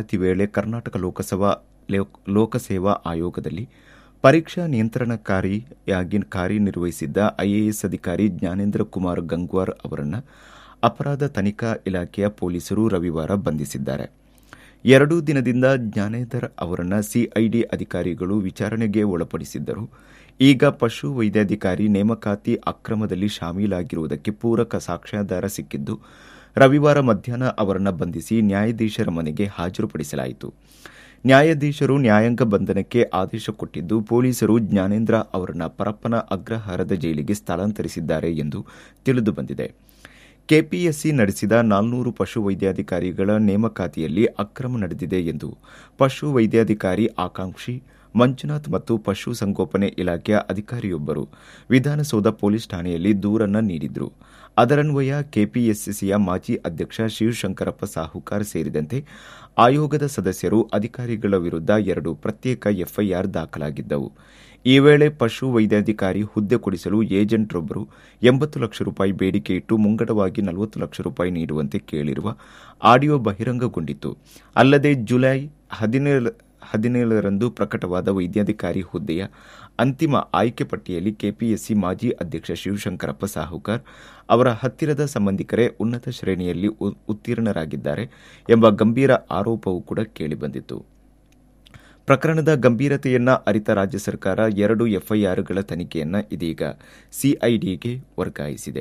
ನೇಮಕಾತಿ ವೇಳೆ ಕರ್ನಾಟಕ ಲೋಕಸಭಾ ಲೋಕಸೇವಾ ಆಯೋಗದಲ್ಲಿ ಪರೀಕ್ಷಾ ನಿಯಂತ್ರಣಕಾರಿಯಾಗಿ ಕಾರ್ಯನಿರ್ವಹಿಸಿದ್ದ ಐಎಎಸ್ ಅಧಿಕಾರಿ ಜ್ಞಾನೇಂದ್ರ ಕುಮಾರ್ ಗಂಗ್ವಾರ್ ಅವರನ್ನು ಅಪರಾಧ ತನಿಖಾ ಇಲಾಖೆಯ ಪೊಲೀಸರು ರವಿವಾರ ಬಂಧಿಸಿದ್ದಾರೆ ಎರಡೂ ದಿನದಿಂದ ಜ್ಞಾನೇಂದರ್ ಅವರನ್ನು ಸಿಐಡಿ ಅಧಿಕಾರಿಗಳು ವಿಚಾರಣೆಗೆ ಒಳಪಡಿಸಿದ್ದರು ಈಗ ಪಶು ವೈದ್ಯಾಧಿಕಾರಿ ನೇಮಕಾತಿ ಅಕ್ರಮದಲ್ಲಿ ಶಾಮೀಲಾಗಿರುವುದಕ್ಕೆ ಪೂರಕ ಸಾಕ್ಷ್ಯಾಧಾರ ಸಿಕ್ಕಿದ್ದು ರವಿವಾರ ಮಧ್ಯಾಹ್ನ ಅವರನ್ನು ಬಂಧಿಸಿ ನ್ಯಾಯಾಧೀಶರ ಮನೆಗೆ ಹಾಜರುಪಡಿಸಲಾಯಿತು ನ್ಯಾಯಾಧೀಶರು ನ್ಯಾಯಾಂಗ ಬಂಧನಕ್ಕೆ ಆದೇಶ ಕೊಟ್ಟಿದ್ದು ಪೊಲೀಸರು ಜ್ಞಾನೇಂದ್ರ ಅವರನ್ನು ಪರಪ್ಪನ ಅಗ್ರಹಾರದ ಜೈಲಿಗೆ ಸ್ಥಳಾಂತರಿಸಿದ್ದಾರೆ ಎಂದು ತಿಳಿದುಬಂದಿದೆ ಕೆಪಿಎಸ್ಸಿ ನಡೆಸಿದ ನಾಲ್ನೂರು ಪಶು ವೈದ್ಯಾಧಿಕಾರಿಗಳ ನೇಮಕಾತಿಯಲ್ಲಿ ಅಕ್ರಮ ನಡೆದಿದೆ ಎಂದು ಪಶು ವೈದ್ಯಾಧಿಕಾರಿ ಆಕಾಂಕ್ಷಿ ಮಂಜುನಾಥ್ ಮತ್ತು ಪಶು ಸಂಗೋಪನೆ ಇಲಾಖೆಯ ಅಧಿಕಾರಿಯೊಬ್ಬರು ವಿಧಾನಸೌಧ ಪೊಲೀಸ್ ಠಾಣೆಯಲ್ಲಿ ದೂರನ್ನ ನೀಡಿದ್ರು ಅದರನ್ವಯ ಕೆಪಿಎಸ್ಸಿಯ ಮಾಜಿ ಅಧ್ಯಕ್ಷ ಶಿವಶಂಕರಪ್ಪ ಸಾಹುಕಾರ್ ಸೇರಿದಂತೆ ಆಯೋಗದ ಸದಸ್ಯರು ಅಧಿಕಾರಿಗಳ ವಿರುದ್ಧ ಎರಡು ಪ್ರತ್ಯೇಕ ಎಫ್ಐಆರ್ ದಾಖಲಾಗಿದ್ದವು ಈ ವೇಳೆ ಪಶು ವೈದ್ಯಾಧಿಕಾರಿ ಹುದ್ದೆ ಕೊಡಿಸಲು ಏಜೆಂಟ್ರೊಬ್ಬರು ಎಂಬತ್ತು ಲಕ್ಷ ರೂಪಾಯಿ ಬೇಡಿಕೆ ಇಟ್ಟು ಮುಂಗಡವಾಗಿ ನಲವತ್ತು ಲಕ್ಷ ರೂಪಾಯಿ ನೀಡುವಂತೆ ಕೇಳಿರುವ ಆಡಿಯೋ ಬಹಿರಂಗಗೊಂಡಿತ್ತು ಅಲ್ಲದೆ ಜುಲೈ ಹದಿನೇಳು ಹದಿನೇಳರಂದು ಪ್ರಕಟವಾದ ವೈದ್ಯಾಧಿಕಾರಿ ಹುದ್ದೆಯ ಅಂತಿಮ ಆಯ್ಕೆ ಪಟ್ಟಿಯಲ್ಲಿ ಕೆಪಿಎಸ್ಸಿ ಮಾಜಿ ಅಧ್ಯಕ್ಷ ಶಿವಶಂಕರಪ್ಪ ಸಾಹುಕಾರ್ ಅವರ ಹತ್ತಿರದ ಸಂಬಂಧಿಕರೇ ಉನ್ನತ ಶ್ರೇಣಿಯಲ್ಲಿ ಉತ್ತೀರ್ಣರಾಗಿದ್ದಾರೆ ಎಂಬ ಗಂಭೀರ ಆರೋಪವೂ ಕೂಡ ಕೇಳಿಬಂದಿತ್ತು ಪ್ರಕರಣದ ಗಂಭೀರತೆಯನ್ನ ಅರಿತ ರಾಜ್ಯ ಸರ್ಕಾರ ಎರಡು ಎಫ್ಐಆರ್ಗಳ ತನಿಖೆಯನ್ನ ಇದೀಗ ಸಿಐಡಿಗೆ ವರ್ಗಾಯಿಸಿದೆ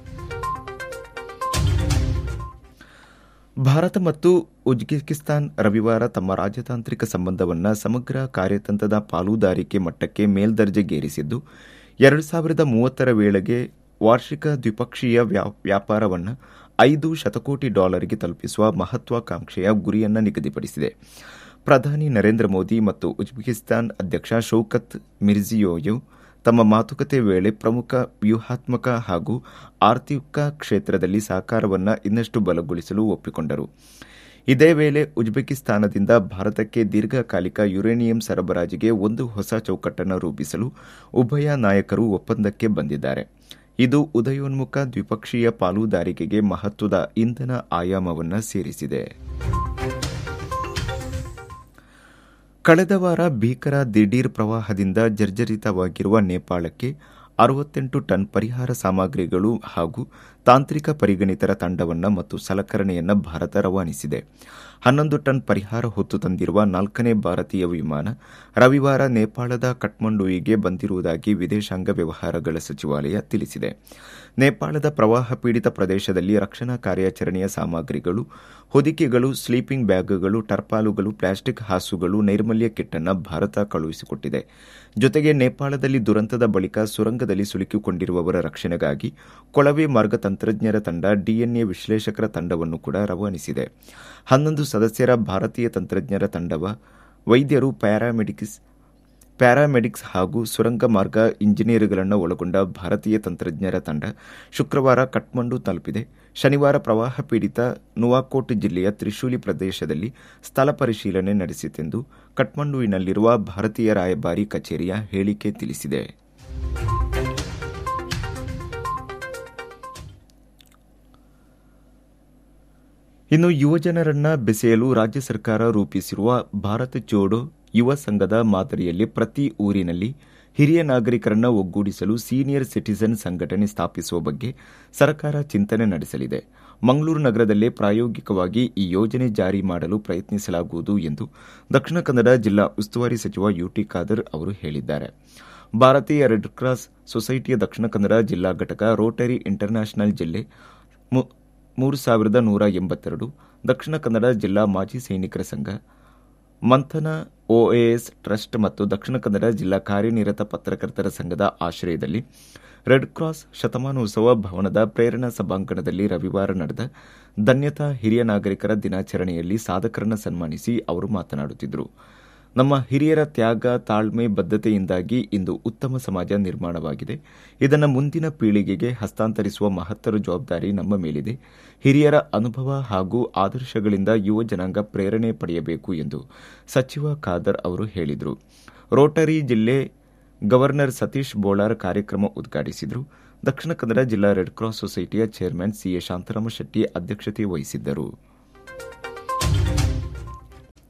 ಭಾರತ ಮತ್ತು ಉಜ್ಬೇಕಿಸ್ತಾನ್ ರವಿವಾರ ತಮ್ಮ ರಾಜತಾಂತ್ರಿಕ ಸಂಬಂಧವನ್ನು ಸಮಗ್ರ ಕಾರ್ಯತಂತ್ರದ ಪಾಲುದಾರಿಕೆ ಮಟ್ಟಕ್ಕೆ ಮೇಲ್ದರ್ಜೆಗೇರಿಸಿದ್ದು ಎರಡು ಸಾವಿರದ ಮೂವತ್ತರ ವೇಳೆಗೆ ವಾರ್ಷಿಕ ದ್ವಿಪಕ್ಷೀಯ ವ್ಯಾಪಾರವನ್ನು ಐದು ಶತಕೋಟಿ ಡಾಲರ್ಗೆ ತಲುಪಿಸುವ ಮಹತ್ವಾಕಾಂಕ್ಷೆಯ ಗುರಿಯನ್ನು ನಿಗದಿಪಡಿಸಿದೆ ಪ್ರಧಾನಿ ನರೇಂದ್ರ ಮೋದಿ ಮತ್ತು ಉಜ್ಬೇಕಿಸ್ತಾನ್ ಅಧ್ಯಕ್ಷ ಶೌಕತ್ ಮಿರ್ಜಿಯೋಯವ್ ತಮ್ಮ ಮಾತುಕತೆ ವೇಳೆ ಪ್ರಮುಖ ವ್ಯೂಹಾತ್ಮಕ ಹಾಗೂ ಆರ್ಥಿಕ ಕ್ಷೇತ್ರದಲ್ಲಿ ಸಹಕಾರವನ್ನು ಇನ್ನಷ್ಟು ಬಲಗೊಳಿಸಲು ಒಪ್ಪಿಕೊಂಡರು ಇದೇ ವೇಳೆ ಉಜ್ಬೇಕಿಸ್ತಾನದಿಂದ ಭಾರತಕ್ಕೆ ದೀರ್ಘಕಾಲಿಕ ಯುರೇನಿಯಂ ಸರಬರಾಜಿಗೆ ಒಂದು ಹೊಸ ಚೌಕಟ್ಟನ್ನು ರೂಪಿಸಲು ಉಭಯ ನಾಯಕರು ಒಪ್ಪಂದಕ್ಕೆ ಬಂದಿದ್ದಾರೆ ಇದು ಉದಯೋನ್ಮುಖ ದ್ವಿಪಕ್ಷೀಯ ಪಾಲುದಾರಿಕೆಗೆ ಮಹತ್ವದ ಇಂಧನ ಆಯಾಮವನ್ನು ಸೇರಿಸಿದೆ ಕಳೆದ ವಾರ ಭೀಕರ ದಿಢೀರ್ ಪ್ರವಾಹದಿಂದ ಜರ್ಜರಿತವಾಗಿರುವ ನೇಪಾಳಕ್ಕೆ ಅರವತ್ತೆಂಟು ಟನ್ ಪರಿಹಾರ ಸಾಮಗ್ರಿಗಳು ಹಾಗೂ ತಾಂತ್ರಿಕ ಪರಿಗಣಿತರ ತಂಡವನ್ನು ಮತ್ತು ಸಲಕರಣೆಯನ್ನು ಭಾರತ ರವಾನಿಸಿದೆ ಹನ್ನೊಂದು ಟನ್ ಪರಿಹಾರ ಹೊತ್ತು ತಂದಿರುವ ನಾಲ್ಕನೇ ಭಾರತೀಯ ವಿಮಾನ ರವಿವಾರ ನೇಪಾಳದ ಕಠ್ಮಂಡುವಿಗೆ ಬಂದಿರುವುದಾಗಿ ವಿದೇಶಾಂಗ ವ್ಯವಹಾರಗಳ ಸಚಿವಾಲಯ ತಿಳಿಸಿದೆ ನೇಪಾಳದ ಪ್ರವಾಹ ಪೀಡಿತ ಪ್ರದೇಶದಲ್ಲಿ ರಕ್ಷಣಾ ಕಾರ್ಯಾಚರಣೆಯ ಸಾಮಗ್ರಿಗಳು ಹೊದಿಕೆಗಳು ಸ್ಲೀಪಿಂಗ್ ಬ್ಯಾಗ್ಗಳು ಟರ್ಪಾಲುಗಳು ಪ್ಲಾಸ್ಟಿಕ್ ಹಾಸುಗಳು ನೈರ್ಮಲ್ಯ ಕಿಟ್ ಅನ್ನು ಭಾರತ ಕಳುಹಿಸಿಕೊಟ್ಟಿದೆ ಜೊತೆಗೆ ನೇಪಾಳದಲ್ಲಿ ದುರಂತದ ಬಳಿಕ ಸುರಂಗದಲ್ಲಿ ಸಿಲುಕಿಕೊಂಡಿರುವವರ ರಕ್ಷಣೆಗಾಗಿ ಕೊಳವೆ ಮಾರ್ಗ ತಂತ್ರಜ್ಞರ ತಂಡ ಡಿಎನ್ಎ ವಿಶ್ಲೇಷಕರ ತಂಡವನ್ನು ಕೂಡ ರವಾನಿಸಿದೆ ಹನ್ನೊಂದು ಸದಸ್ಯರ ಭಾರತೀಯ ತಂತ್ರಜ್ಞರ ತಂಡವ ವೈದ್ಯರು ಪ್ಯಾರಾಮೆಡಿಕ್ಸ್ ಪ್ಯಾರಾಮೆಡಿಕ್ಸ್ ಹಾಗೂ ಸುರಂಗ ಮಾರ್ಗ ಇಂಜಿನಿಯರ್ಗಳನ್ನು ಒಳಗೊಂಡ ಭಾರತೀಯ ತಂತ್ರಜ್ಞರ ತಂಡ ಶುಕ್ರವಾರ ಕಠ್ಮಂಡು ತಲುಪಿದೆ ಶನಿವಾರ ಪ್ರವಾಹ ಪೀಡಿತ ನುವಾಕೋಟ್ ಜಿಲ್ಲೆಯ ತ್ರಿಶೂಲಿ ಪ್ರದೇಶದಲ್ಲಿ ಸ್ಥಳ ಪರಿಶೀಲನೆ ನಡೆಸಿತೆಂದು ಕಠ್ಮಂಡುವಿನಲ್ಲಿರುವ ಭಾರತೀಯ ರಾಯಭಾರಿ ಕಚೇರಿಯ ಹೇಳಿಕೆ ತಿಳಿಸಿದೆ ಇನ್ನು ಯುವಜನರನ್ನ ಬೆಸೆಯಲು ರಾಜ್ಯ ಸರ್ಕಾರ ರೂಪಿಸಿರುವ ಭಾರತ ಜೋಡೋ ಯುವ ಸಂಘದ ಮಾದರಿಯಲ್ಲಿ ಪ್ರತಿ ಊರಿನಲ್ಲಿ ಹಿರಿಯ ನಾಗರಿಕರನ್ನ ಒಗ್ಗೂಡಿಸಲು ಸೀನಿಯರ್ ಸಿಟಿಜನ್ ಸಂಘಟನೆ ಸ್ಥಾಪಿಸುವ ಬಗ್ಗೆ ಸರ್ಕಾರ ಚಿಂತನೆ ನಡೆಸಲಿದೆ ಮಂಗಳೂರು ನಗರದಲ್ಲೇ ಪ್ರಾಯೋಗಿಕವಾಗಿ ಈ ಯೋಜನೆ ಜಾರಿ ಮಾಡಲು ಪ್ರಯತ್ನಿಸಲಾಗುವುದು ಎಂದು ದಕ್ಷಿಣ ಕನ್ನಡ ಜಿಲ್ಲಾ ಉಸ್ತುವಾರಿ ಸಚಿವ ಯುಟಿ ಖಾದರ್ ಅವರು ಹೇಳಿದ್ದಾರೆ ಭಾರತೀಯ ರೆಡ್ ಕ್ರಾಸ್ ಸೊಸೈಟಿಯ ದಕ್ಷಿಣ ಕನ್ನಡ ಜಿಲ್ಲಾ ಘಟಕ ರೋಟರಿ ಇಂಟರ್ನ್ಯಾಷನಲ್ ಜಿಲ್ಲೆ ಮೂರು ಸಾವಿರದ ನೂರ ಎಂಬತ್ತೆರಡು ದಕ್ಷಿಣ ಕನ್ನಡ ಜಿಲ್ಲಾ ಮಾಜಿ ಸೈನಿಕರ ಸಂಘ ಮಂಥನ ಒಎಎಸ್ ಟ್ರಸ್ಟ್ ಮತ್ತು ದಕ್ಷಿಣ ಕನ್ನಡ ಜಿಲ್ಲಾ ಕಾರ್ಯನಿರತ ಪತ್ರಕರ್ತರ ಸಂಘದ ಆಶ್ರಯದಲ್ಲಿ ರೆಡ್ ಕ್ರಾಸ್ ಶತಮಾನೋತ್ಸವ ಭವನದ ಪ್ರೇರಣಾ ಸಭಾಂಗಣದಲ್ಲಿ ರವಿವಾರ ನಡೆದ ಧನ್ಯತಾ ಹಿರಿಯ ನಾಗರಿಕರ ದಿನಾಚರಣೆಯಲ್ಲಿ ಸಾಧಕರನ್ನು ಸನ್ಮಾನಿಸಿ ಅವರು ಮಾತನಾಡುತ್ತಿದ್ದರು ನಮ್ಮ ಹಿರಿಯರ ತ್ಯಾಗ ತಾಳ್ಮೆ ಬದ್ಧತೆಯಿಂದಾಗಿ ಇಂದು ಉತ್ತಮ ಸಮಾಜ ನಿರ್ಮಾಣವಾಗಿದೆ ಇದನ್ನು ಮುಂದಿನ ಪೀಳಿಗೆಗೆ ಹಸ್ತಾಂತರಿಸುವ ಮಹತ್ತರ ಜವಾಬ್ದಾರಿ ನಮ್ಮ ಮೇಲಿದೆ ಹಿರಿಯರ ಅನುಭವ ಹಾಗೂ ಆದರ್ಶಗಳಿಂದ ಯುವ ಜನಾಂಗ ಪ್ರೇರಣೆ ಪಡೆಯಬೇಕು ಎಂದು ಸಚಿವ ಖಾದರ್ ಅವರು ಹೇಳಿದರು ರೋಟರಿ ಜಿಲ್ಲೆ ಗವರ್ನರ್ ಸತೀಶ್ ಬೋಳಾರ್ ಕಾರ್ಯಕ್ರಮ ಉದ್ಘಾಟಿಸಿದರು ದಕ್ಷಿಣ ಕನ್ನಡ ಜಿಲ್ಲಾ ರೆಡ್ ಕ್ರಾಸ್ ಸೊಸೈಟಿಯ ಚೇರ್ಮನ್ ಸಿಎ ಶಾಂತರಾಮ ಶೆಟ್ಟಿ ಅಧ್ಯಕ್ಷತೆ ವಹಿಸಿದ್ದರು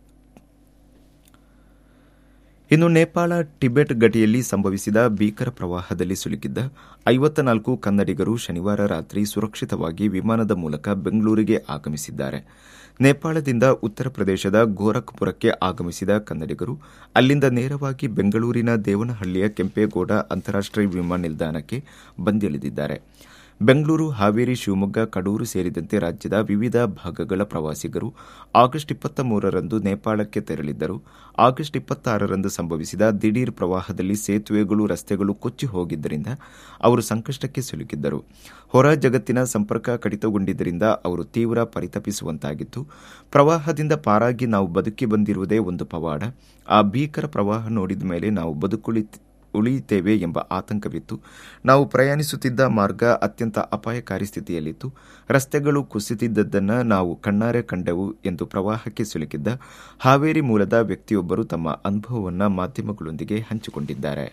ಇನ್ನು ನೇಪಾಳ ಟಿಬೆಟ್ ಗಡಿಯಲ್ಲಿ ಸಂಭವಿಸಿದ ಭೀಕರ ಪ್ರವಾಹದಲ್ಲಿ ಸಿಲುಕಿದ್ದ ಐವತ್ತ ನಾಲ್ಕು ಕನ್ನಡಿಗರು ಶನಿವಾರ ರಾತ್ರಿ ಸುರಕ್ಷಿತವಾಗಿ ವಿಮಾನದ ಮೂಲಕ ಬೆಂಗಳೂರಿಗೆ ಆಗಮಿಸಿದ್ದಾರೆ ನೇಪಾಳದಿಂದ ಉತ್ತರ ಪ್ರದೇಶದ ಗೋರಖ್ಪುರಕ್ಕೆ ಆಗಮಿಸಿದ ಕನ್ನಡಿಗರು ಅಲ್ಲಿಂದ ನೇರವಾಗಿ ಬೆಂಗಳೂರಿನ ದೇವನಹಳ್ಳಿಯ ಕೆಂಪೇಗೌಡ ಅಂತಾರಾಷ್ಟೀಯ ವಿಮಾನ ನಿಲ್ದಾಣಕ್ಕೆ ಬಂದಿಳಿದಿದ್ದಾರೆ ಬೆಂಗಳೂರು ಹಾವೇರಿ ಶಿವಮೊಗ್ಗ ಕಡೂರು ಸೇರಿದಂತೆ ರಾಜ್ಯದ ವಿವಿಧ ಭಾಗಗಳ ಪ್ರವಾಸಿಗರು ಆಗಸ್ಟ್ ಇಪ್ಪತ್ತ ಮೂರರಂದು ನೇಪಾಳಕ್ಕೆ ತೆರಳಿದ್ದರು ಆಗಸ್ಟ್ ಇಪ್ಪತ್ತಾರರಂದು ಸಂಭವಿಸಿದ ದಿಢೀರ್ ಪ್ರವಾಹದಲ್ಲಿ ಸೇತುವೆಗಳು ರಸ್ತೆಗಳು ಕೊಚ್ಚಿ ಹೋಗಿದ್ದರಿಂದ ಅವರು ಸಂಕಷ್ಟಕ್ಕೆ ಸಿಲುಕಿದ್ದರು ಹೊರ ಜಗತ್ತಿನ ಸಂಪರ್ಕ ಕಡಿತಗೊಂಡಿದ್ದರಿಂದ ಅವರು ತೀವ್ರ ಪರಿತಪಿಸುವಂತಾಗಿತ್ತು ಪ್ರವಾಹದಿಂದ ಪಾರಾಗಿ ನಾವು ಬದುಕಿ ಬಂದಿರುವುದೇ ಒಂದು ಪವಾಡ ಆ ಭೀಕರ ಪ್ರವಾಹ ನೋಡಿದ ಮೇಲೆ ನಾವು ಬದುಕುಳಿ ಉಳಿಯುತ್ತೇವೆ ಎಂಬ ಆತಂಕವಿತ್ತು ನಾವು ಪ್ರಯಾಣಿಸುತ್ತಿದ್ದ ಮಾರ್ಗ ಅತ್ಯಂತ ಅಪಾಯಕಾರಿ ಸ್ಥಿತಿಯಲ್ಲಿತ್ತು ರಸ್ತೆಗಳು ಕುಸಿತಿದ್ದದ್ದನ್ನು ನಾವು ಕಣ್ಣಾರೆ ಕಂಡೆವು ಎಂದು ಪ್ರವಾಹಕ್ಕೆ ಸಿಲುಕಿದ್ದ ಹಾವೇರಿ ಮೂಲದ ವ್ಯಕ್ತಿಯೊಬ್ಬರು ತಮ್ಮ ಅನುಭವವನ್ನು ಮಾಧ್ಯಮಗಳೊಂದಿಗೆ ಹಂಚಿಕೊಂಡಿದ್ದಾರೆ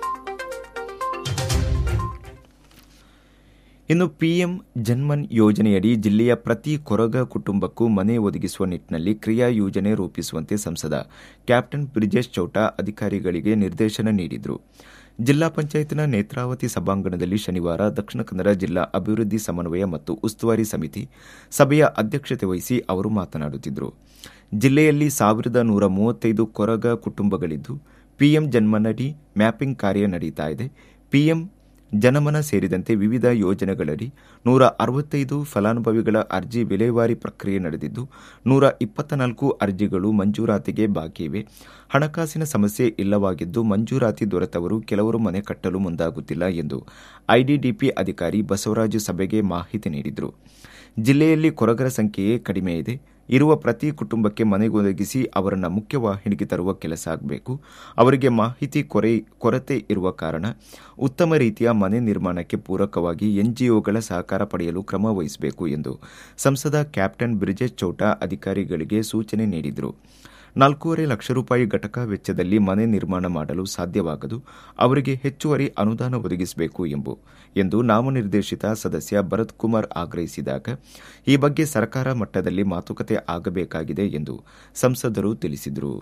ಇನ್ನು ಪಿಎಂ ಜನ್ಮನ್ ಯೋಜನೆಯಡಿ ಜಿಲ್ಲೆಯ ಪ್ರತಿ ಕೊರಗ ಕುಟುಂಬಕ್ಕೂ ಮನೆ ಒದಗಿಸುವ ನಿಟ್ಟಿನಲ್ಲಿ ಕ್ರಿಯಾ ಯೋಜನೆ ರೂಪಿಸುವಂತೆ ಸಂಸದ ಕ್ಯಾಪ್ಟನ್ ಬ್ರಿಜೇಶ್ ಚೌಟಾ ಅಧಿಕಾರಿಗಳಿಗೆ ನಿರ್ದೇಶನ ನೀಡಿದರು ಜಿಲ್ಲಾ ಪಂಚಾಯತ್ನ ನೇತ್ರಾವತಿ ಸಭಾಂಗಣದಲ್ಲಿ ಶನಿವಾರ ದಕ್ಷಿಣ ಕನ್ನಡ ಜಿಲ್ಲಾ ಅಭಿವೃದ್ಧಿ ಸಮನ್ವಯ ಮತ್ತು ಉಸ್ತುವಾರಿ ಸಮಿತಿ ಸಭೆಯ ಅಧ್ಯಕ್ಷತೆ ವಹಿಸಿ ಅವರು ಮಾತನಾಡುತ್ತಿದ್ದರು ಜಿಲ್ಲೆಯಲ್ಲಿ ಸಾವಿರದ ನೂರ ಮೂವತ್ತೈದು ಕೊರಗ ಕುಟುಂಬಗಳಿದ್ದು ಪಿಎಂ ಜನ್ಮನಡಿ ಮ್ಯಾಪಿಂಗ್ ಕಾರ್ಯ ನಡೆಯುತ್ತಾ ಇದೆ ಪಿಎಂ ಜನಮನ ಸೇರಿದಂತೆ ವಿವಿಧ ಯೋಜನೆಗಳಡಿ ನೂರ ಅರವತ್ತೈದು ಫಲಾನುಭವಿಗಳ ಅರ್ಜಿ ವಿಲೇವಾರಿ ಪ್ರಕ್ರಿಯೆ ನಡೆದಿದ್ದು ನೂರ ಇಪ್ಪತ್ತ ನಾಲ್ಕು ಅರ್ಜಿಗಳು ಮಂಜೂರಾತಿಗೆ ಬಾಕಿ ಇವೆ ಹಣಕಾಸಿನ ಸಮಸ್ಯೆ ಇಲ್ಲವಾಗಿದ್ದು ಮಂಜೂರಾತಿ ದೊರೆತವರು ಕೆಲವರು ಮನೆ ಕಟ್ಟಲು ಮುಂದಾಗುತ್ತಿಲ್ಲ ಎಂದು ಐಡಿಡಿಪಿ ಅಧಿಕಾರಿ ಬಸವರಾಜು ಸಭೆಗೆ ಮಾಹಿತಿ ನೀಡಿದರು ಜಿಲ್ಲೆಯಲ್ಲಿ ಕೊರಗರ ಸಂಖ್ಯೆಯೇ ಕಡಿಮೆ ಇದೆ ಇರುವ ಪ್ರತಿ ಕುಟುಂಬಕ್ಕೆ ಮನೆಗೊದಗಿಸಿ ಅವರನ್ನು ಮುಖ್ಯವಾಹಿನಿಗೆ ತರುವ ಕೆಲಸ ಆಗಬೇಕು ಅವರಿಗೆ ಮಾಹಿತಿ ಕೊರತೆ ಇರುವ ಕಾರಣ ಉತ್ತಮ ರೀತಿಯ ಮನೆ ನಿರ್ಮಾಣಕ್ಕೆ ಪೂರಕವಾಗಿ ಎನ್ಜಿಒಗಳ ಸಹಕಾರ ಪಡೆಯಲು ಕ್ರಮ ವಹಿಸಬೇಕು ಎಂದು ಸಂಸದ ಕ್ಯಾಪ್ಟನ್ ಬ್ರಿಜೇಶ್ ಚೌಟಾ ಅಧಿಕಾರಿಗಳಿಗೆ ಸೂಚನೆ ನೀಡಿದರು ನಾಲ್ಕೂವರೆ ಲಕ್ಷ ರೂಪಾಯಿ ಘಟಕ ವೆಚ್ಚದಲ್ಲಿ ಮನೆ ನಿರ್ಮಾಣ ಮಾಡಲು ಸಾಧ್ಯವಾಗದು ಅವರಿಗೆ ಹೆಚ್ಚುವರಿ ಅನುದಾನ ಒದಗಿಸಬೇಕು ಎಂಬು ಎಂದು ನಾಮನಿರ್ದೇಶಿತ ಸದಸ್ಯ ಭರತ್ ಕುಮಾರ್ ಆಗ್ರಹಿಸಿದಾಗ ಈ ಬಗ್ಗೆ ಸರ್ಕಾರ ಮಟ್ಟದಲ್ಲಿ ಮಾತುಕತೆ ಆಗಬೇಕಾಗಿದೆ ಎಂದು ಸಂಸದರು ತಿಳಿಸಿದರು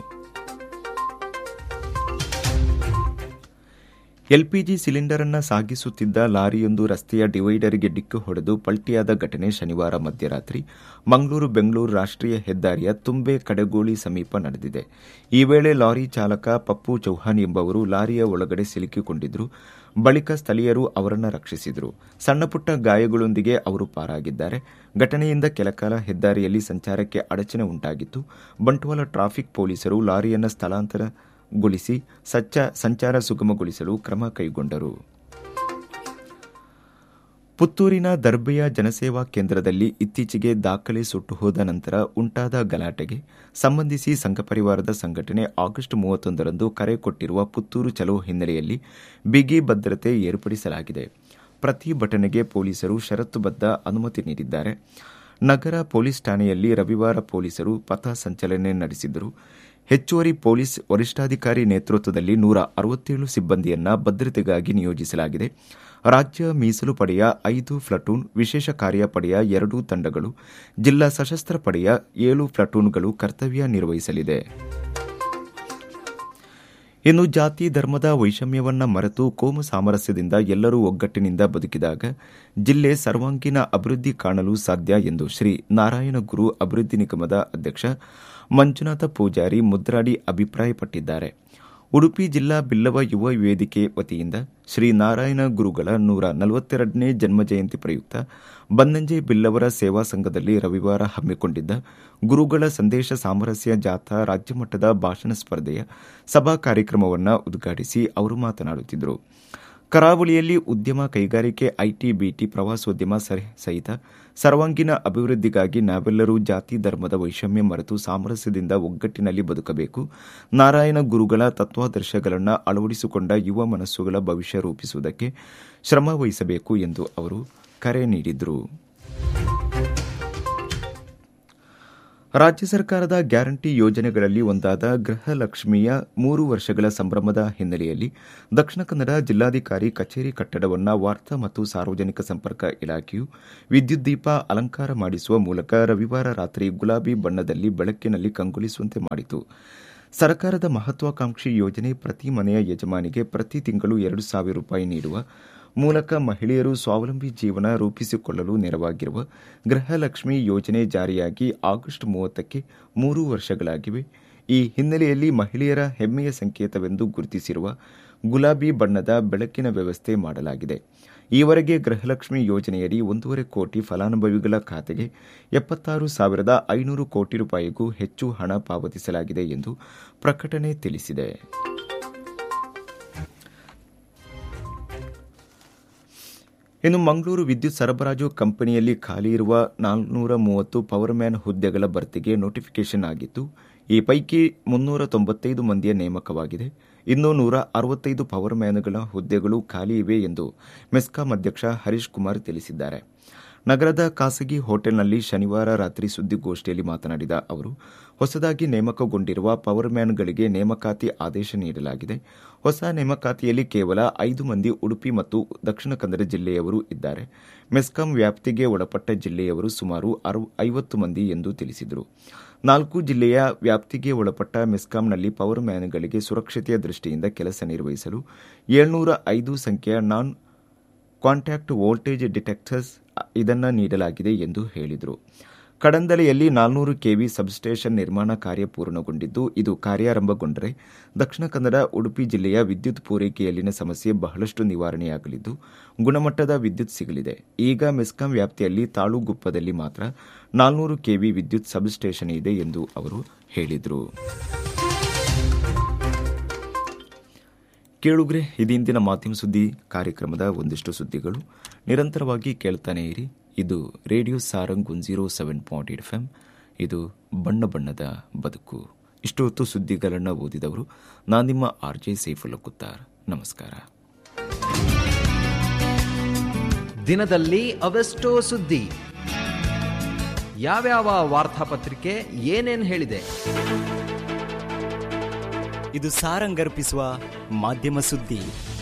ಎಲ್ಪಿಜಿ ಸಿಲಿಂಡರ್ ಅನ್ನು ಸಾಗಿಸುತ್ತಿದ್ದ ಲಾರಿಯೊಂದು ರಸ್ತೆಯ ಡಿವೈಡರ್ಗೆ ಡಿಕ್ಕಿ ಹೊಡೆದು ಪಲ್ಟಿಯಾದ ಘಟನೆ ಶನಿವಾರ ಮಧ್ಯರಾತ್ರಿ ಮಂಗಳೂರು ಬೆಂಗಳೂರು ರಾಷ್ಟೀಯ ಹೆದ್ದಾರಿಯ ತುಂಬೆ ಕಡೆಗೋಳಿ ಸಮೀಪ ನಡೆದಿದೆ ಈ ವೇಳೆ ಲಾರಿ ಚಾಲಕ ಪಪ್ಪು ಚೌಹಾಣ್ ಎಂಬವರು ಲಾರಿಯ ಒಳಗಡೆ ಸಿಲುಕಿಕೊಂಡಿದ್ರು ಬಳಿಕ ಸ್ಥಳೀಯರು ಅವರನ್ನು ರಕ್ಷಿಸಿದರು ಸಣ್ಣಪುಟ್ಟ ಗಾಯಗಳೊಂದಿಗೆ ಅವರು ಪಾರಾಗಿದ್ದಾರೆ ಘಟನೆಯಿಂದ ಕೆಲಕಾಲ ಹೆದ್ದಾರಿಯಲ್ಲಿ ಸಂಚಾರಕ್ಕೆ ಅಡಚಣೆ ಉಂಟಾಗಿತ್ತು ಬಂಟ್ವಾಳ ಟ್ರಾಫಿಕ್ ಪೊಲೀಸರು ಲಾರಿಯನ್ನು ಸ್ಥಳಾಂತರಗೊಳಿಸಿ ಸಂಚಾರ ಸುಗಮಗೊಳಿಸಲು ಕ್ರಮ ಕೈಗೊಂಡರು ಪುತ್ತೂರಿನ ದರ್ಬೆಯ ಜನಸೇವಾ ಕೇಂದ್ರದಲ್ಲಿ ಇತ್ತೀಚೆಗೆ ದಾಖಲೆ ಸುಟ್ಟು ಹೋದ ನಂತರ ಉಂಟಾದ ಗಲಾಟೆಗೆ ಸಂಬಂಧಿಸಿ ಸಂಘಪರಿವಾರದ ಸಂಘಟನೆ ಆಗಸ್ಟ್ ಮೂವತ್ತೊಂದರಂದು ಕರೆ ಕೊಟ್ಟಿರುವ ಪುತ್ತೂರು ಚಲೋ ಹಿನ್ನೆಲೆಯಲ್ಲಿ ಬಿಗಿ ಭದ್ರತೆ ಏರ್ಪಡಿಸಲಾಗಿದೆ ಪ್ರತಿಭಟನೆಗೆ ಪೊಲೀಸರು ಷರತ್ತುಬದ್ಧ ಅನುಮತಿ ನೀಡಿದ್ದಾರೆ ನಗರ ಪೊಲೀಸ್ ಠಾಣೆಯಲ್ಲಿ ರವಿವಾರ ಪೊಲೀಸರು ಪಥ ಸಂಚಲನೆ ನಡೆಸಿದ್ದರು ಹೆಚ್ಚುವರಿ ಪೊಲೀಸ್ ವರಿಷ್ಠಾಧಿಕಾರಿ ನೇತೃತ್ವದಲ್ಲಿ ನೂರ ಅರವತ್ತೇಳು ಸಿಬ್ಬಂದಿಯನ್ನ ಭದ್ರತೆಗಾಗಿ ನಿಯೋಜಿಸಲಾಗಿದೆ ರಾಜ್ಯ ಮೀಸಲು ಪಡೆಯ ಐದು ಪ್ಲಟೂನ್ ವಿಶೇಷ ಕಾರ್ಯಪಡೆಯ ಎರಡು ತಂಡಗಳು ಜಿಲ್ಲಾ ಸಶಸ್ತ್ರ ಪಡೆಯ ಏಳು ಪ್ಲಟೂನ್ಗಳು ಕರ್ತವ್ಯ ನಿರ್ವಹಿಸಲಿದೆ ಇನ್ನು ಜಾತಿ ಧರ್ಮದ ವೈಷಮ್ಯವನ್ನ ಮರೆತು ಕೋಮು ಸಾಮರಸ್ಯದಿಂದ ಎಲ್ಲರೂ ಒಗ್ಗಟ್ಟಿನಿಂದ ಬದುಕಿದಾಗ ಜಿಲ್ಲೆ ಸರ್ವಾಂಗೀಣ ಅಭಿವೃದ್ಧಿ ಕಾಣಲು ಸಾಧ್ಯ ಎಂದು ಶ್ರೀ ನಾರಾಯಣ ಗುರು ಅಭಿವೃದ್ಧಿ ನಿಗಮದ ಅಧ್ಯಕ್ಷ ಮಂಜುನಾಥ ಪೂಜಾರಿ ಮುದ್ರಾಡಿ ಅಭಿಪ್ರಾಯಪಟ್ಟಿದ್ದಾರೆ ಉಡುಪಿ ಜಿಲ್ಲಾ ಬಿಲ್ಲವ ಯುವ ವೇದಿಕೆ ವತಿಯಿಂದ ಶ್ರೀ ನಾರಾಯಣ ಗುರುಗಳ ನೂರ ನಲವತ್ತೆರಡನೇ ಜನ್ಮ ಜಯಂತಿ ಪ್ರಯುಕ್ತ ಬನ್ನಂಜೆ ಬಿಲ್ಲವರ ಸೇವಾ ಸಂಘದಲ್ಲಿ ರವಿವಾರ ಹಮ್ಮಿಕೊಂಡಿದ್ದ ಗುರುಗಳ ಸಂದೇಶ ಸಾಮರಸ್ಯ ಜಾಥಾ ರಾಜ್ಯಮಟ್ಟದ ಭಾಷಣ ಸ್ಪರ್ಧೆಯ ಸಭಾ ಕಾರ್ಯಕ್ರಮವನ್ನು ಉದ್ಘಾಟಿಸಿ ಅವರು ಮಾತನಾಡುತ್ತಿದ್ದರು ಕರಾವಳಿಯಲ್ಲಿ ಉದ್ಯಮ ಕೈಗಾರಿಕೆ ಐಟಿ ಬಿಟಿ ಪ್ರವಾಸೋದ್ಯಮ ಸಹಿತ ಸರ್ವಾಂಗೀಣ ಅಭಿವೃದ್ಧಿಗಾಗಿ ನಾವೆಲ್ಲರೂ ಜಾತಿ ಧರ್ಮದ ವೈಷಮ್ಯ ಮರೆತು ಸಾಮರಸ್ಯದಿಂದ ಒಗ್ಗಟ್ಟಿನಲ್ಲಿ ಬದುಕಬೇಕು ನಾರಾಯಣ ಗುರುಗಳ ತತ್ವಾದರ್ಶಗಳನ್ನು ಅಳವಡಿಸಿಕೊಂಡ ಯುವ ಮನಸ್ಸುಗಳ ಭವಿಷ್ಯ ರೂಪಿಸುವುದಕ್ಕೆ ಶ್ರಮ ವಹಿಸಬೇಕು ಎಂದು ಅವರು ಕರೆ ನೀಡಿದರು ರಾಜ್ಯ ಸರ್ಕಾರದ ಗ್ಯಾರಂಟಿ ಯೋಜನೆಗಳಲ್ಲಿ ಒಂದಾದ ಗೃಹಲಕ್ಷ್ಮಿಯ ಮೂರು ವರ್ಷಗಳ ಸಂಭ್ರಮದ ಹಿನ್ನೆಲೆಯಲ್ಲಿ ದಕ್ಷಿಣ ಕನ್ನಡ ಜಿಲ್ಲಾಧಿಕಾರಿ ಕಚೇರಿ ಕಟ್ಟಡವನ್ನು ವಾರ್ತಾ ಮತ್ತು ಸಾರ್ವಜನಿಕ ಸಂಪರ್ಕ ಇಲಾಖೆಯು ವಿದ್ಯುತ್ ದೀಪ ಅಲಂಕಾರ ಮಾಡಿಸುವ ಮೂಲಕ ರವಿವಾರ ರಾತ್ರಿ ಗುಲಾಬಿ ಬಣ್ಣದಲ್ಲಿ ಬೆಳಕಿನಲ್ಲಿ ಕಂಗೊಳಿಸುವಂತೆ ಮಾಡಿತು ಸರ್ಕಾರದ ಮಹತ್ವಾಕಾಂಕ್ಷಿ ಯೋಜನೆ ಪ್ರತಿ ಮನೆಯ ಯಜಮಾನಿಗೆ ಪ್ರತಿ ತಿಂಗಳು ಎರಡು ಸಾವಿರ ರೂಪಾಯಿ ನೀಡುವ ಮೂಲಕ ಮಹಿಳೆಯರು ಸ್ವಾವಲಂಬಿ ಜೀವನ ರೂಪಿಸಿಕೊಳ್ಳಲು ನೆರವಾಗಿರುವ ಗೃಹಲಕ್ಷ್ಮಿ ಯೋಜನೆ ಜಾರಿಯಾಗಿ ಆಗಸ್ಟ್ ಮೂವತ್ತಕ್ಕೆ ಮೂರು ವರ್ಷಗಳಾಗಿವೆ ಈ ಹಿನ್ನೆಲೆಯಲ್ಲಿ ಮಹಿಳೆಯರ ಹೆಮ್ಮೆಯ ಸಂಕೇತವೆಂದು ಗುರುತಿಸಿರುವ ಗುಲಾಬಿ ಬಣ್ಣದ ಬೆಳಕಿನ ವ್ಯವಸ್ಥೆ ಮಾಡಲಾಗಿದೆ ಈವರೆಗೆ ಗೃಹಲಕ್ಷ್ಮಿ ಯೋಜನೆಯಡಿ ಒಂದೂವರೆ ಕೋಟಿ ಫಲಾನುಭವಿಗಳ ಖಾತೆಗೆ ಎಪ್ಪತ್ತಾರು ಸಾವಿರದ ಐನೂರು ಕೋಟಿ ರೂಪಾಯಿಗೂ ಹೆಚ್ಚು ಹಣ ಪಾವತಿಸಲಾಗಿದೆ ಎಂದು ಪ್ರಕಟಣೆ ತಿಳಿಸಿದೆ ಇನ್ನು ಮಂಗಳೂರು ವಿದ್ಯುತ್ ಸರಬರಾಜು ಕಂಪನಿಯಲ್ಲಿ ಖಾಲಿ ಇರುವ ನಾಲ್ನೂರ ಮೂವತ್ತು ಪವರ್ಮ್ಯಾನ್ ಹುದ್ದೆಗಳ ಭರ್ತಿಗೆ ನೋಟಿಫಿಕೇಷನ್ ಆಗಿದ್ದು ಈ ಪೈಕಿ ಮುನ್ನೂರ ತೊಂಬತ್ತೈದು ಮಂದಿಯ ನೇಮಕವಾಗಿದೆ ಇನ್ನು ನೂರ ಅರವತ್ತೈದು ಪವರ್ಮ್ಯಾನ್ಗಳ ಹುದ್ದೆಗಳು ಖಾಲಿ ಇವೆ ಎಂದು ಮೆಸ್ಕಾಂ ಅಧ್ಯಕ್ಷ ಹರೀಶ್ ಕುಮಾರ್ ತಿಳಿಸಿದ್ದಾರೆ ನಗರದ ಖಾಸಗಿ ಹೋಟೆಲ್ನಲ್ಲಿ ಶನಿವಾರ ರಾತ್ರಿ ಸುದ್ದಿಗೋಷ್ಠಿಯಲ್ಲಿ ಮಾತನಾಡಿದ ಅವರು ಹೊಸದಾಗಿ ನೇಮಕಗೊಂಡಿರುವ ಪವರ್ಮ್ಯಾನ್ಗಳಿಗೆ ನೇಮಕಾತಿ ಆದೇಶ ನೀಡಲಾಗಿದೆ ಹೊಸ ನೇಮಕಾತಿಯಲ್ಲಿ ಕೇವಲ ಐದು ಮಂದಿ ಉಡುಪಿ ಮತ್ತು ದಕ್ಷಿಣ ಕನ್ನಡ ಜಿಲ್ಲೆಯವರು ಇದ್ದಾರೆ ಮೆಸ್ಕಾಂ ವ್ಯಾಪ್ತಿಗೆ ಒಳಪಟ್ಟ ಜಿಲ್ಲೆಯವರು ಸುಮಾರು ಐವತ್ತು ಮಂದಿ ಎಂದು ತಿಳಿಸಿದರು ನಾಲ್ಕು ಜಿಲ್ಲೆಯ ವ್ಯಾಪ್ತಿಗೆ ಒಳಪಟ್ಟ ಮೆಸ್ಕಾಂನಲ್ಲಿ ಪವರ್ ಮ್ಯಾನ್ಗಳಿಗೆ ಸುರಕ್ಷತೆಯ ದೃಷ್ಟಿಯಿಂದ ಕೆಲಸ ನಿರ್ವಹಿಸಲು ಏಳ್ನೂರ ಐದು ಸಂಖ್ಯೆಯ ನಾನ್ ಕಾಂಟ್ಯಾಕ್ಟ್ ವೋಲ್ಟೇಜ್ ಡಿಟೆಕ್ಟರ್ಸ್ ಇದನ್ನು ನೀಡಲಾಗಿದೆ ಎಂದು ಹೇಳಿದರು ಕಡಂದಲೆಯಲ್ಲಿ ನಾಲ್ನೂರು ಕೆವಿ ಸಬ್ಸ್ಟೇಷನ್ ನಿರ್ಮಾಣ ಕಾರ್ಯ ಪೂರ್ಣಗೊಂಡಿದ್ದು ಇದು ಕಾರ್ಯಾರಂಭಗೊಂಡರೆ ದಕ್ಷಿಣ ಕನ್ನಡ ಉಡುಪಿ ಜಿಲ್ಲೆಯ ವಿದ್ಯುತ್ ಪೂರೈಕೆಯಲ್ಲಿನ ಸಮಸ್ಯೆ ಬಹಳಷ್ಟು ನಿವಾರಣೆಯಾಗಲಿದ್ದು ಗುಣಮಟ್ಟದ ವಿದ್ಯುತ್ ಸಿಗಲಿದೆ ಈಗ ಮೆಸ್ಕಾಂ ವ್ಯಾಪ್ತಿಯಲ್ಲಿ ತಾಳುಗುಪ್ಪದಲ್ಲಿ ಮಾತ್ರ ನಾಲ್ನೂರು ಕೆವಿ ವಿದ್ಯುತ್ ಸಬ್ಸ್ಟೇಷನ್ ಇದೆ ಎಂದು ಅವರು ಹೇಳಿದರು ಕೇಳುಗ್ರೆ ಇದೀಂದಿನ ಮಾಧ್ಯಮ ಸುದ್ದಿ ಕಾರ್ಯಕ್ರಮದ ಒಂದಿಷ್ಟು ಸುದ್ದಿಗಳು ನಿರಂತರವಾಗಿ ಕೇಳ್ತಾನೆ ಇರಿ ಇದು radio Sarang one zero seven point eight F M ಇದು ಬಣ್ಣ ಬಣ್ಣದ ಬದುಕು ಇಷ್ಟು ಹೊತ್ತು ಸುದ್ದಿಗಳನ್ನು ಓದಿದವರು ನಾನು ನಿಮ್ಮ ಆರ್ ಜೆ ಸೈಫುಲ್ಲ ಕುತ್ತಾರ್ ನಮಸ್ಕಾರ ದಿನದಲ್ಲಿ ಅವೆಷ್ಟೋ ಸುದ್ದಿ ಯಾವ್ಯಾವ ವಾರ್ತಾಪತ್ರಿಕೆ ಏನೇನ್ ಹೇಳಿದೆ ಇದು ಸಾರಂಗರ್ಪಿಸುವ ಮಾಧ್ಯಮ ಸುದ್ದಿ